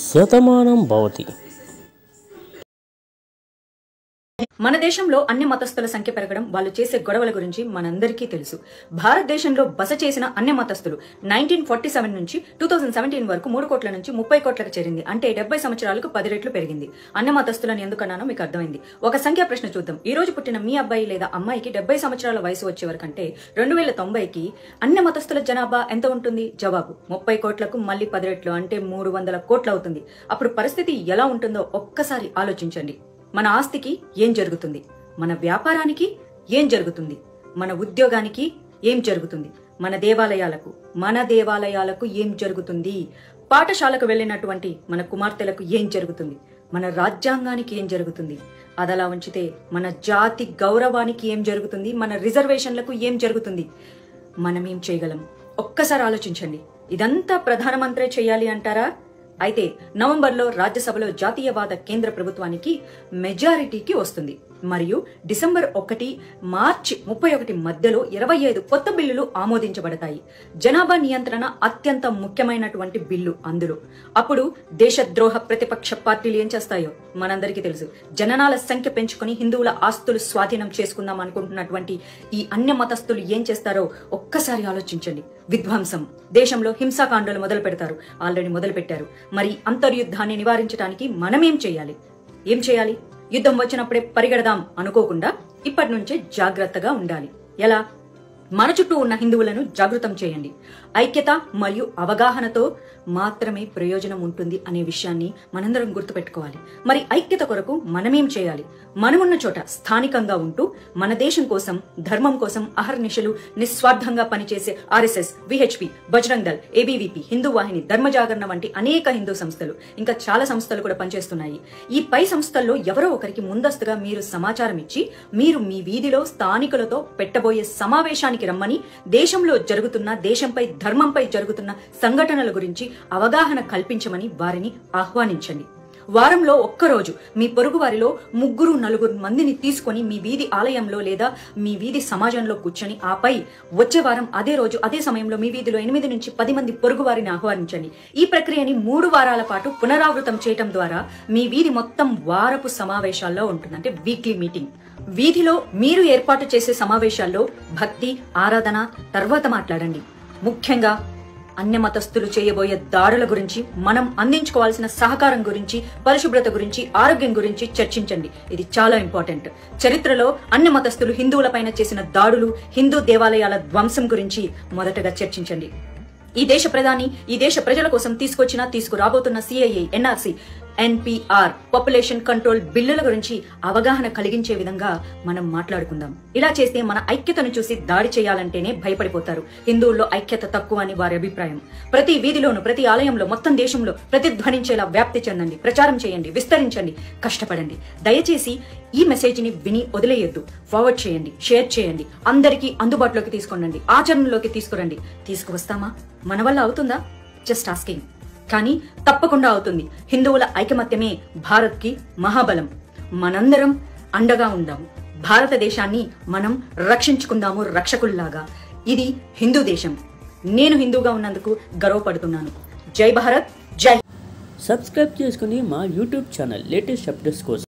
శతమానం భవతి మన దేశంలో అన్ని మతస్థుల సంఖ్య పెరగడం వాళ్ళు చేసే గొడవల గురించి మనందరికీ తెలుసు భారతదేశంలో బస చేసిన అన్ని మతస్థులు నైన్టీన్ ఫార్టీ సెవెన్ నుంచి టూ థౌసండ్ సెవెంటీన్ వరకు మూడు కోట్ల నుంచి ముప్పై కోట్లకు చేరింది అంటే డెబ్బై సంవత్సరాలకు పది రెట్లు పెరిగింది అన్ని మతస్థులను ఎందుకన్నానో మీకు అర్థమైంది ఒక సంఖ్యా ప్రశ్న చూద్దాం ఈ రోజు పుట్టిన మీ అబ్బాయి లేదా అమ్మాయికి డెబ్బై సంవత్సరాల వయసు వచ్చే వరకంటే రెండు వేల తొంభైకి అన్ని మతస్థుల జనాభా ఎంత ఉంటుంది జవాబు ముప్పై కోట్లకు మళ్ళీ పది రెట్లు అంటే మూడు వందల కోట్లు అవుతుంది అప్పుడు పరిస్థితి ఎలా ఉంటుందో ఒక్కసారి ఆలోచించండి మన ఆస్తికి ఏం జరుగుతుంది మన వ్యాపారానికి ఏం జరుగుతుంది మన ఉద్యోగానికి ఏం జరుగుతుంది మన దేవాలయాలకు మన దేవాలయాలకు ఏం జరుగుతుంది పాఠశాలకు వెళ్ళినటువంటి మన కుమార్తెలకు ఏం జరుగుతుంది మన రాజ్యాంగానికి ఏం జరుగుతుంది అదలా ఉంచితే మన జాతి గౌరవానికి ఏం జరుగుతుంది మన రిజర్వేషన్లకు ఏం జరుగుతుంది మనం ఏం చేయగలం ఒక్కసారి ఆలోచించండి ఇదంతా ప్రధానమంత్రే చేయాలి అంటారా అయితే నవంబర్లో రాజ్యసభలో జాతీయవాద కేంద్ర ప్రభుత్వానికి మెజారిటీకి వస్తుంది మరియు డిసెంబర్ ఒకటి మార్చి ముప్పై ఒకటి మధ్యలో ఇరవై ఐదు కొత్త బిల్లులు ఆమోదించబడతాయి జనాభా నియంత్రణ అత్యంత ముఖ్యమైనటువంటి బిల్లు అందులో అప్పుడు దేశద్రోహ ప్రతిపక్ష పార్టీలు ఏం చేస్తాయో మనందరికీ తెలుసు జననాల సంఖ్య పెంచుకొని హిందువుల ఆస్తులు స్వాధీనం చేసుకుందాం అనుకుంటున్నటువంటి ఈ అన్య మతస్థులు ఏం చేస్తారో ఒక్కసారి ఆలోచించండి విధ్వంసం దేశంలో హింసాకాండలు మొదలు పెడతారు ఆల్రెడీ మొదలు పెట్టారు మరి అంతర్యుద్ధాన్ని నివారించడానికి మనమేం చేయాలి ఏం చేయాలి యుద్ధం వచ్చినప్పుడే పరిగెడదాం అనుకోకుండా ఇప్పటి నుంచే జాగ్రత్తగా ఉండాలి ఎలా మన చుట్టూ ఉన్న హిందువులను జాగృతం చేయండి ఐక్యత మరియు అవగాహనతో మాత్రమే ప్రయోజనం ఉంటుంది అనే విషయాన్ని మనందరం గుర్తుపెట్టుకోవాలి మరి ఐక్యత కొరకు మనమేం చేయాలి మనమున్న చోట స్థానికంగా ఉంటూ మన దేశం కోసం ధర్మం కోసం అహర్నిశలు నిస్వార్థంగా పనిచేసే RSS VHP Bajrang Dal ABVP Hindu Vahini Dharma Jagarana వంటి అనేక హిందూ సంస్థలు ఇంకా చాలా సంస్థలు కూడా పనిచేస్తున్నాయి ఈ పై సంస్థల్లో ఎవరో ఒకరికి ముందస్తుగా మీరు సమాచారం ఇచ్చి మీరు మీ వీధిలో స్థానికులతో పెట్టబోయే సమావేశానికి రమ్మని దేశంలో జరుగుతున్న దేశంపై ధర్మంపై జరుగుతున్న సంఘటనల గురించి అవగాహన కల్పించమని వారిని ఆహ్వానించండి వారంలో ఒక్కరోజు మీ పొరుగు వారిలో ముగ్గురు నలుగురు మందిని తీసుకొని మీ వీధి ఆలయంలో లేదా మీ వీధి సమాజంలో కూర్చొని ఆపై వచ్చే వారం అదే రోజు అదే సమయంలో మీ వీధిలో ఎనిమిది నుంచి పది మంది పొరుగు వారిని ఆహ్వానించండి ఈ ప్రక్రియని మూడు వారాల పాటు పునరావృతం చేయటం ద్వారా మీ వీధి మొత్తం వారపు సమావేశాల్లో ఉంటుంది అంటే వీక్లీ మీటింగ్ వీధిలో మీరు ఏర్పాటు చేసే సమావేశాల్లో భక్తి ఆరాధన తర్వాత మాట్లాడండి ముఖ్యంగా అన్య మతస్థులు చేయబోయే దాడుల గురించి మనం అందించుకోవాల్సిన సహకారం గురించి పరిశుభ్రత గురించి ఆరోగ్యం గురించి చర్చించండి ఇది చాలా ఇంపార్టెంట్ చరిత్రలో అన్య మతస్థులు హిందువులపైన చేసిన దాడులు హిందూ దేవాలయాల ధ్వంసం గురించి మొదటగా చర్చించండి ఈ దేశ ప్రధాని ఈ దేశ ప్రజల కోసం తీసుకొచ్చిన తీసుకురాబోతున్న CAA NRC NPR population control బిల్లుల గురించి అవగాహన కలిగించే విధంగా మనం మాట్లాడుకుందాం ఇలా చేస్తే మన ఐక్యతను చూసి దాడి చేయాలంటేనే భయపడిపోతారు హిందువుల్లో ఐక్యత తక్కువ అని వారి అభిప్రాయం ప్రతి వీధిలోను ప్రతి ఆలయంలో మొత్తం దేశంలో ప్రతిధ్వనించేలా వ్యాప్తి చెందండి ప్రచారం చేయండి విస్తరించండి కష్టపడండి దయచేసి ఈ మెసేజ్ ని విని వదిలేయొద్దు ఫార్వర్డ్ చేయండి షేర్ చేయండి అందరికీ అందుబాటులోకి తీసుకొనండి ఆచరణలోకి తీసుకురండి తీసుకువస్తామా మన వల్ల అవుతుందా జస్ట్ ఆస్కింగ్ కానీ తప్పకుండా అవుతుంది హిందువుల ఐకమత్యమే భారత్ కి మహాబలం మనందరం అండగా ఉందాము భారతదేశాన్ని మనం రక్షించుకుందాము రక్షకుల్లాగా ఇది హిందూ దేశం నేను హిందూగా ఉన్నందుకు గర్వపడుతున్నాను జై భారత్ జై సబ్స్క్రైబ్ చేసుకుని మా యూట్యూబ్ ఛానల్ లేటెస్ట్ అప్డేట్స్ కోసం